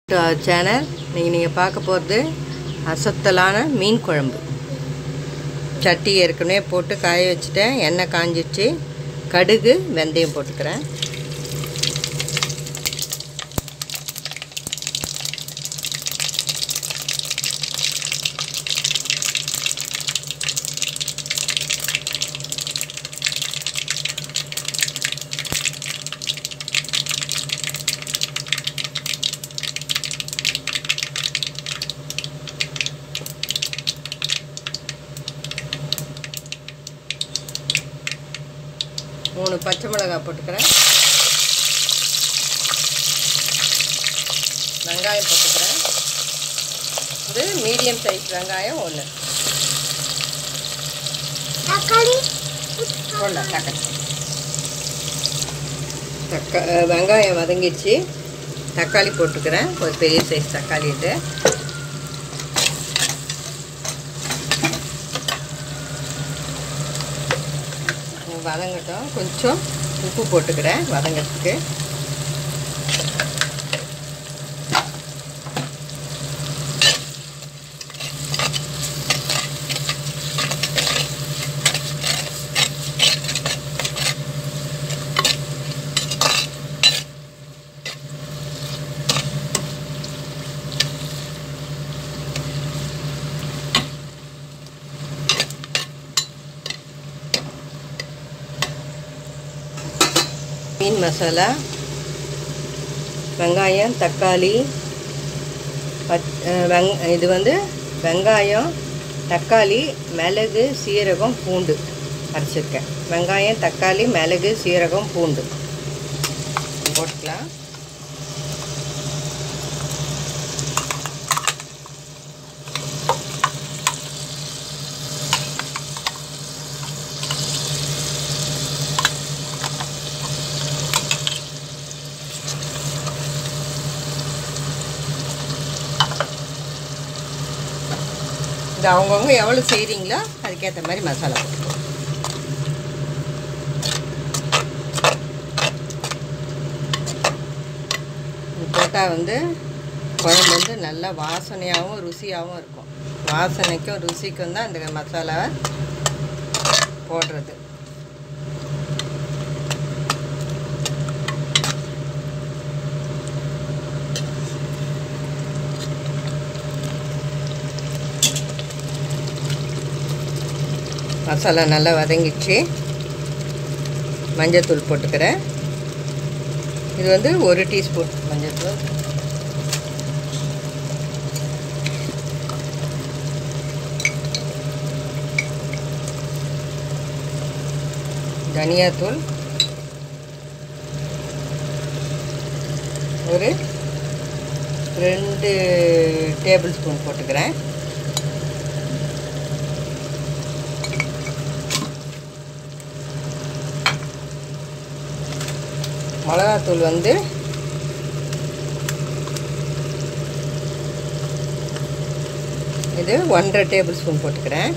channel இன்றைக்கி நீங்கள் பார்க்க போகிறது அசத்தலான மீன் குழம்பு சட்டி ஏற்கனவே போட்டு காய வச்சுட்டேன் எண்ணெய் காஞ்சிச்சு கடுகு வெந்தயம் போட்டுக்கிறேன் மூணு பச்சை மிளகாய் போட்டுக்கிறேன் வெங்காயம் போட்டுக்கிறேன் இது மீடியம் சைஸ் வெங்காயம் ஒன்று தக்காளி ஒன்றா தக்காளி தக்கா வெங்காயம் வதங்கிடுச்சு தக்காளி போட்டுக்கிறேன் ஒரு பெரிய சைஸ் தக்காளி இது வதங்கட்டும் கொஞ்சம் உப்பு போட்டுக்கிறேன் வதங்கிறதுக்கு மீன் மசாலா வெங்காயம் தக்காளி பச் அஹ் வெங் இது வந்து வெங்காயம் தக்காளி மிளகு சீரகம் பூண்டு அரைச்சிருக்கேன் வெங்காயம் தக்காளி மிளகு சீரகம் பூண்டு போட்டுக்கலாம் இது அவங்கவுங்க எவ்வளோ செய்கிறீங்களோ அதுக்கேற்ற மாதிரி மசாலா போட்டுக்கோங்க இது போட்டால் வந்து குழம்பு வந்து நல்லா வாசனையாகவும் ருசியாகவும் இருக்கும் வாசனைக்கும் ருசிக்கும் தான் இந்த மசாலாவை போடுறது மசாலா நல்லா வதங்கிடுச்சு மஞ்சத்தூள் போட்டுக்கிறேன் இது வந்து ஒரு டீஸ்பூன் மஞ்சத்தூள் தனியாத்தூள் ஒரு ரெண்டு டேபிள் ஸ்பூன் போட்டுக்கிறேன் மிளகாத்தூள் வந்து இது ஒன்றரை டேபிள் ஸ்பூன் போட்டுக்கிறேன்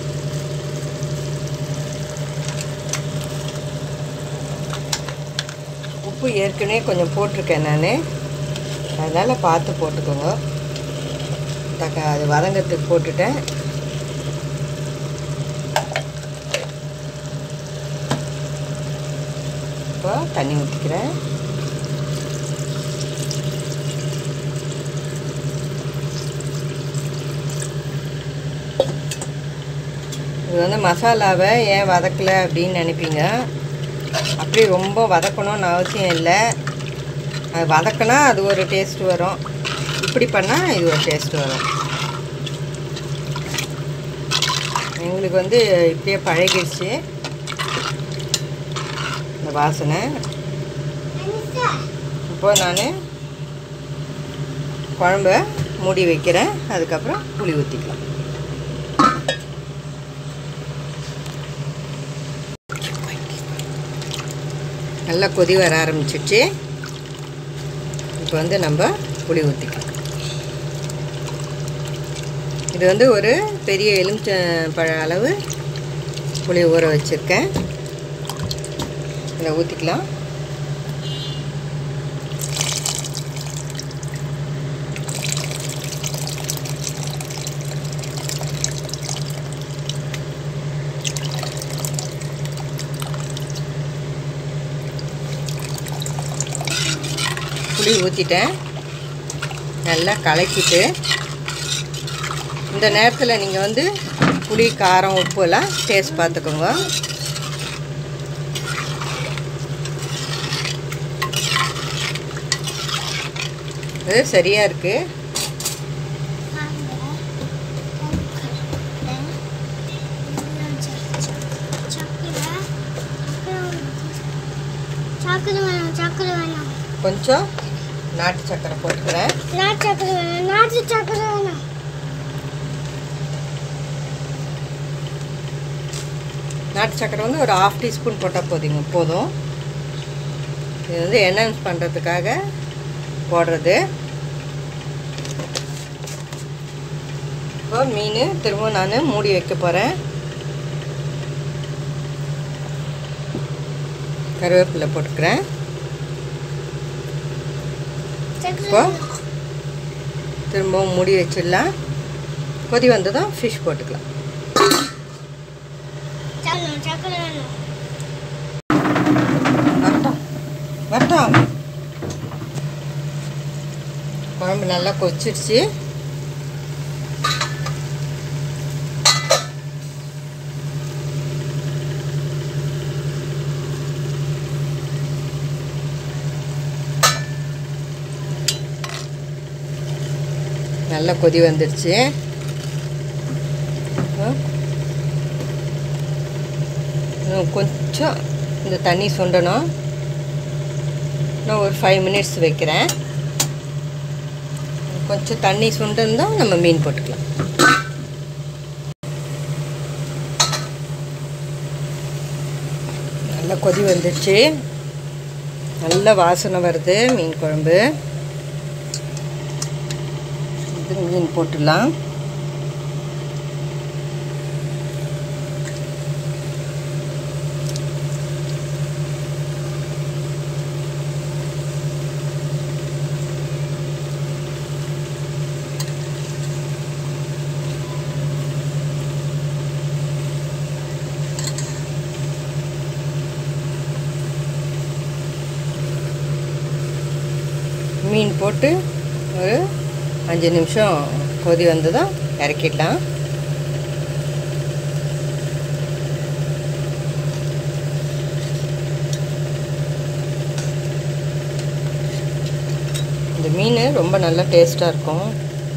உப்பு ஏற்கனவே கொஞ்சம் போட்டிருக்கேன் நான் அதனால் பார்த்து போட்டுக்கோங்க தக்க அது வதங்கிறதுக்கு போட்டுட்டேன் இப்போ தண்ணி ஊற்றிக்கிறேன் இது வந்து மசாலாவை ஏன் வதக்கலை அப்படின்னு நினைப்பீங்க அப்படி ரொம்ப வதக்கணும்னு அவசியம் இல்லை அது வதக்கினா அது ஒரு டேஸ்ட் வரும் இப்படி பண்ணால் இது ஒரு டேஸ்ட் வரும் எங்களுக்கு வந்து இப்படியே பழகிடுச்சு இந்த வாசனை இப்போ நான் குழம்ப மூடி வைக்கிறேன் அதுக்கப்புறம் புளி ஊற்றிக்கலாம் நல்லா கொதி வர ஆரம்பிச்சிடுச்சு இப்போ வந்து நம்ம புளி ஊற்றிக்கலாம் இது வந்து ஒரு பெரிய எலுமிச்சம்பழ அளவு புளி ஊற வச்சுருக்கேன் இதை ஊற்றிக்கலாம் புளி ஊற்றிட்டேன் நல்லா கலக்கிட்டு இந்த நேரத்தில் நீங்கள் வந்து புளி காரம் உப்பு எல்லாம் டேஸ்ட் பார்த்துக்கோங்க இது சரியாக இருக்குது சாக்கரை வேணும் சாக்கரை வேணும் கொஞ்சம் நாட்டு சக்கரை போட்டுக்கிறேன் நாட்டு சக்கரை வேணும் நாட்டு சக்கரை வேணும் நாட்டு சக்கரை வந்து ஒரு ஹாஃப் டீஸ்பூன் போட்டால் போதுங்க போதும் இது வந்து என்ஹான்ஸ் பண்ணுறதுக்காக போடுறது இப்போ மீன் திரும்ப நான் மூடி வைக்க போகிறேன் கருவேப்பிலை போட்டுக்கிறேன் சக்கரை இப்போ திரும்பவும் மூடி வச்சிடலாம் கொதி வந்ததும் ஃபிஷ் போட்டுக்கலாம் வேணும் சக்கரை வேணும் வரட்டும் வரட்டும் குழம்பு நல்லா கொச்சிடுச்சு நல்லா கொதி வந்துடுச்சு இப்போ இன்னும் கொஞ்சம் இந்த தண்ணி சுண்டணும் நான் ஒரு ஃபைவ் மினிட்ஸ் வைக்கிறேன் கொஞ்சம் தண்ணி சுண்டிருந்தால் நம்ம மீன் போட்டுக்கலாம் நல்லா கொதி வந்துடுச்சு நல்ல வாசனை வருது மீன் குழம்பு இது மீன் போட்டுடலாம் மீன் போட்டு ஒரு அஞ்சு நிமிஷம் கொதி வந்ததும் இறக்கிடலாம் இந்த மீன் ரொம்ப நல்ல டேஸ்ட்டாக இருக்கும்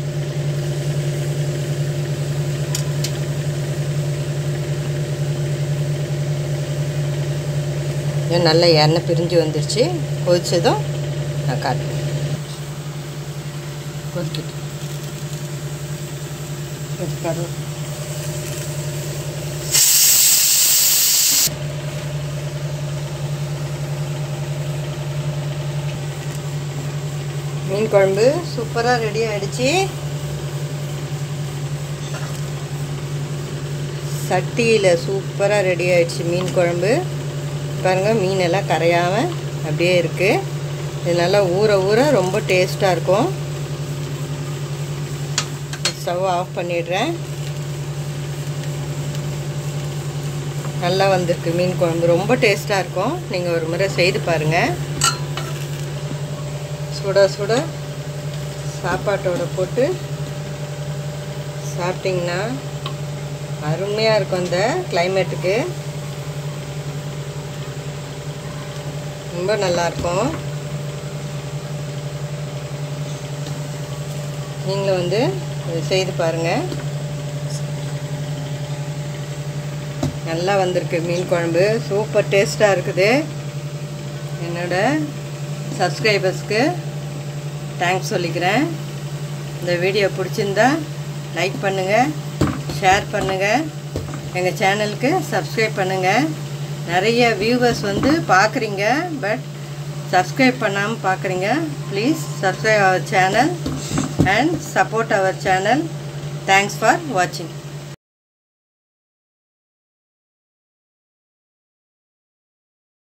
ஏன் நல்ல எண்ணெய் பிரிஞ்சு வந்துருச்சு கொதிச்சதும் நான் காட்டுறேன் கொதிக்கிட்டு கொதிக்காரு மீன் குழம்பு சூப்பராக ரெடி ஆயிடுச்சு சட்டியில் சூப்பராக ரெடி ஆயிடுச்சு மீன் குழம்பு பாருங்கள் மீன் எல்லாம் கரையாமல் அப்படியே இருக்குது இது நல்லா ஊற ஊற ரொம்ப டேஸ்ட்டாக இருக்கும் ஸ்டவ் ஆஃப் பண்ணிடுறேன் நல்லா வந்திருக்கு மீன் குழம்பு ரொம்ப டேஸ்ட்டாக இருக்கும் நீங்கள் ஒரு முறை செய்து பாருங்கள் சுட சுட சாப்பாட்டோட போட்டு சாப்பிட்டிங்கன்னா அருமையாக இருக்கும் இந்த கிளைமேட்டுக்கு ரொம்ப நல்லாயிருக்கும் நீங்களும் வந்து இதை செய்து பாருங்கள் நல்லா வந்திருக்கு மீன் குழம்பு சூப்பர் டேஸ்ட்டாக இருக்குது என்னோட சப்ஸ்கிரைபர்ஸ்க்கு தேங்க்ஸ் சொல்லிக்கிறேன் இந்த வீடியோ பிடிச்சிருந்தா லைக் பண்ணுங்கள் ஷேர் பண்ணுங்கள் எங்கள் சேனலுக்கு சப்ஸ்கிரைப் பண்ணுங்கள் நிறைய வியூவர்ஸ் வந்து பார்க்குறீங்க பட் சப்ஸ்கிரைப் பண்ணாமல் பார்க்குறீங்க please subscribe our channel and support our channel thanks for வாட்சிங்